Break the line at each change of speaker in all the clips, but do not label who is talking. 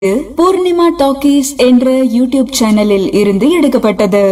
Purnima talkies என்ற YouTube சேனலில் இருந்து எடுக்கப்பட்டது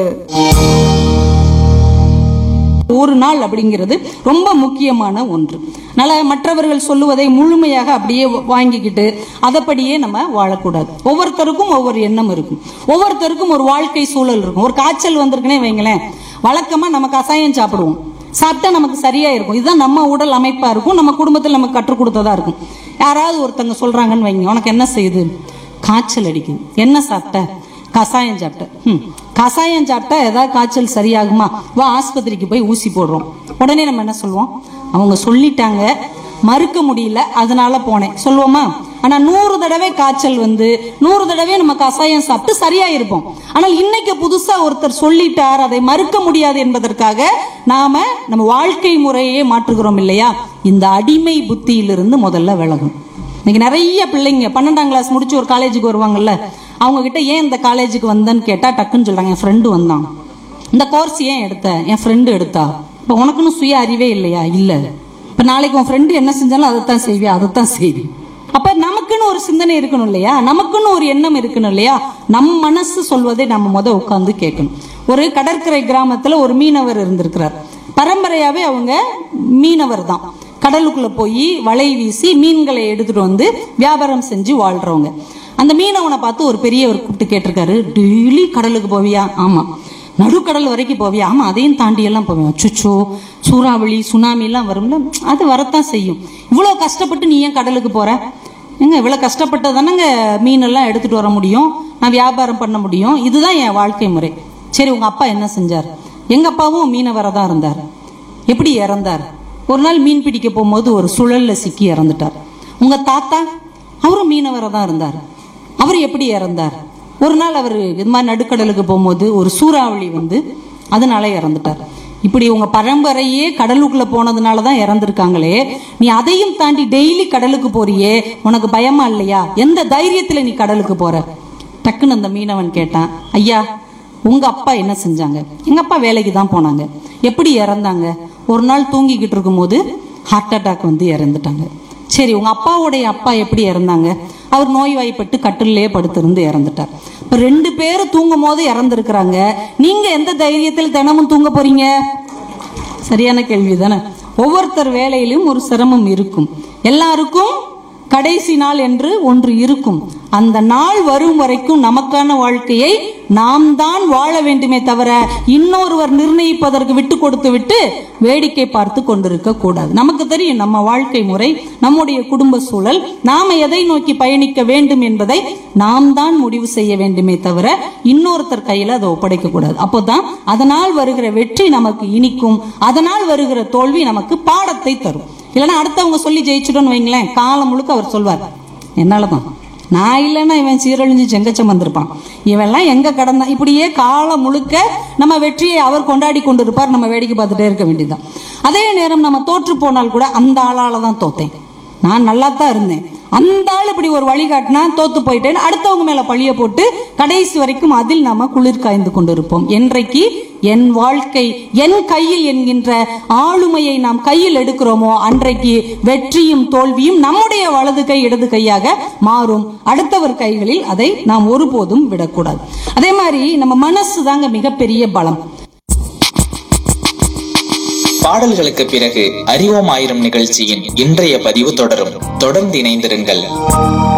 ஒரு நாள் அப்படிங்கிறது ரொம்ப முக்கியமான ஒன்று அதனால மற்றவர்கள் சொல்லுவதை முழுமையாக அப்படியே வாங்கிக்கிட்டு அதப்படியே நம்ம வாழக்கூடாது ஒவ்வொருத்தருக்கும் ஒவ்வொரு எண்ணம் இருக்கும் ஒவ்வொருத்தருக்கும் ஒரு வாழ்க்கை சூழல் இருக்கும் ஒரு காய்ச்சல் வந்திருக்குன்னே வைங்களேன் வழக்கமா நம்ம கசாயம் சாப்பிடுவோம் சாப்பிட்டா நமக்கு சரியா இருக்கும் இதுதான் நம்ம உடல் அமைப்பா இருக்கும் நம்ம குடும்பத்தில் நமக்கு கற்றுக் கொடுத்ததா இருக்கும் யாராவது ஒருத்தங்க சொல்றாங்கன்னு வைங்க உனக்கு என்ன செய்யுது காய்ச்சல் அடிக்குது என்ன சாப்பிட்ட கசாயம் சாப்பிட்டேன் ம் கசாயம் சாப்பிட்டா ஏதாவது காய்ச்சல் சரியாகுமா வா ஆஸ்பத்திரிக்கு போய் ஊசி போடுறோம் உடனே நம்ம என்ன சொல்லுவோம் அவங்க சொல்லிட்டாங்க மறுக்க முடியல அதனால போனேன் சொல்லுவோமா ஆனா நூறு தடவை காய்ச்சல் வந்து நூறு தடவை நம்ம கசாயம் சாப்பிட்டு சரியா இருப்போம் ஆனால் இன்னைக்கு புதுசா ஒருத்தர் சொல்லிட்டார் அதை மறுக்க முடியாது என்பதற்காக நாம நம்ம வாழ்க்கை முறையே மாற்றுகிறோம் இல்லையா இந்த அடிமை புத்தியிலிருந்து முதல்ல விலகும் இன்னைக்கு நிறைய பிள்ளைங்க பன்னெண்டாம் கிளாஸ் முடிச்சு ஒரு காலேஜுக்கு வருவாங்கல்ல அவங்க கிட்ட ஏன் இந்த காலேஜுக்கு வந்தேன்னு கேட்டா டக்குன்னு சொல்றாங்க என் ஃப்ரெண்டு வந்தான் இந்த கோர்ஸ் ஏன் எடுத்த என் ஃப்ரெண்டு எடுத்தா இப்போ உனக்குன்னு சுய அறிவே இல்லையா இல்ல இப்ப நாளைக்கு உன் ஃப்ரெண்டு என்ன செஞ்சாலும் அதைத்தான் செய்வியா அதைத்தான் செய்வி அப்ப நமக்குன்னு ஒரு சிந்தனை இருக்கணும் இல்லையா நமக்குன்னு ஒரு எண்ணம் இருக்கணும் இல்லையா நம் மனசு சொல்வதை நம்ம முத உட்கார்ந்து கேட்கணும் ஒரு கடற்கரை கிராமத்துல ஒரு மீனவர் இருந்திருக்கிறார் பரம்பரையாவே அவங்க மீனவர் தான் கடலுக்குள்ள போய் வலை வீசி மீன்களை எடுத்துட்டு வந்து வியாபாரம் செஞ்சு வாழ்றவங்க அந்த மீனவனை பார்த்து ஒரு பெரியவர் கூப்பிட்டு கேட்டிருக்காரு டெய்லி கடலுக்கு போவியா ஆமா நடுக்கடல் வரைக்கும் போவியா ஆமா அதையும் தாண்டி எல்லாம் போவேன் சுச்சோ சூறாவளி சுனாமி எல்லாம் வரும்ல அது வரத்தான் செய்யும் இவ்வளவு கஷ்டப்பட்டு நீ ஏன் கடலுக்கு போற ஏங்க இவ்வளவு கஷ்டப்பட்டு தானேங்க மீனெல்லாம் எடுத்துட்டு வர முடியும் நான் வியாபாரம் பண்ண முடியும் இதுதான் என் வாழ்க்கை முறை சரி உங்க அப்பா என்ன செஞ்சார் எங்க அப்பாவும் மீனவரா தான் இருந்தார் எப்படி இறந்தார் ஒரு நாள் மீன் பிடிக்க போகும்போது ஒரு சுழல்ல சிக்கி இறந்துட்டார் உங்க தாத்தா அவரும் மீனவரா தான் இருந்தார் அவர் எப்படி இறந்தார் ஒரு நாள் அவர் இது மாதிரி நடுக்கடலுக்கு போகும்போது ஒரு சூறாவளி வந்து அதனால இறந்துட்டார் இப்படி உங்க பரம்பரையே கடலுக்குள்ள போனதுனால தான் இறந்திருக்காங்களே நீ அதையும் தாண்டி டெய்லி கடலுக்கு போறியே உனக்கு பயமா இல்லையா எந்த தைரியத்துல நீ கடலுக்கு போற டக்குன்னு அந்த மீனவன் கேட்டான் ஐயா உங்க அப்பா என்ன செஞ்சாங்க எங்க அப்பா வேலைக்கு தான் போனாங்க எப்படி இறந்தாங்க ஒரு நாள் தூங்கிக்கிட்டு இருக்கும்போது ஹார்ட் அட்டாக் வந்து இறந்துட்டாங்க சரி உங்க அப்பாவுடைய அப்பா எப்படி இறந்தாங்க அவர் நோய்வாய்ப்பட்டு கட்டிலே படுத்திருந்து இறந்துட்டார் இப்ப ரெண்டு பேரும் தூங்கும் போது இறந்துருக்கிறாங்க நீங்க எந்த தைரியத்தில் தினமும் தூங்க போறீங்க சரியான கேள்வி தானே ஒவ்வொருத்தர் வேலையிலும் ஒரு சிரமம் இருக்கும் எல்லாருக்கும் கடைசி நாள் என்று ஒன்று இருக்கும் அந்த நாள் வரும் வரைக்கும் நமக்கான வாழ்க்கையை நாம் தான் வாழ வேண்டுமே தவிர இன்னொருவர் நிர்ணயிப்பதற்கு விட்டு கொடுத்து விட்டு வேடிக்கை பார்த்து கொண்டிருக்க கூடாது நமக்கு தெரியும் நம்ம வாழ்க்கை முறை நம்முடைய குடும்ப சூழல் நாம எதை நோக்கி பயணிக்க வேண்டும் என்பதை நாம் தான் முடிவு செய்ய வேண்டுமே தவிர இன்னொருத்தர் கையில அதை ஒப்படைக்க கூடாது அப்போதான் அதனால் வருகிற வெற்றி நமக்கு இனிக்கும் அதனால் வருகிற தோல்வி நமக்கு பாடத்தை தரும் இல்லைன்னா அடுத்தவங்க சொல்லி ஜெயிச்சிட்டோன்னு வைங்களேன் காலம் முழுக்க அவர் சொல்வார் என்னாலதான் நான் இல்லைன்னா இவன் சீரழிஞ்சு செங்கச்சம் வந்திருப்பான் இவன்லாம் எங்க கடந்தான் இப்படியே காலம் முழுக்க நம்ம வெற்றியை அவர் கொண்டாடி கொண்டு இருப்பார் நம்ம வேடிக்கை பார்த்துட்டே இருக்க வேண்டியதுதான் அதே நேரம் நம்ம தோற்று போனால் கூட அந்த ஆளால தான் தோத்தேன் நான் நல்லா தான் இருந்தேன் அந்த ஆள் இப்படி ஒரு வழிகாட்டினா தோத்து போயிட்டேன்னு அடுத்தவங்க மேல பழிய போட்டு கடைசி வரைக்கும் அதில் நாம குளிர் காய்ந்து கொண்டிருப்போம் என்றைக்கு என் வாழ்க்கை என் கையில் என்கின்ற ஆளுமையை நாம் கையில் எடுக்கிறோமோ அன்றைக்கு வெற்றியும் தோல்வியும் நம்முடைய வலது கை இடது கையாக மாறும் அடுத்தவர் கைகளில் அதை நாம் ஒருபோதும் விடக்கூடாது அதே மாதிரி நம்ம மனசு தாங்க மிகப்பெரிய பலம்
பாடல்களுக்கு பிறகு அறிவோம் ஆயிரம் நிகழ்ச்சியின் இன்றைய பதிவு தொடரும் தொடர்ந்து இணைந்திருங்கள்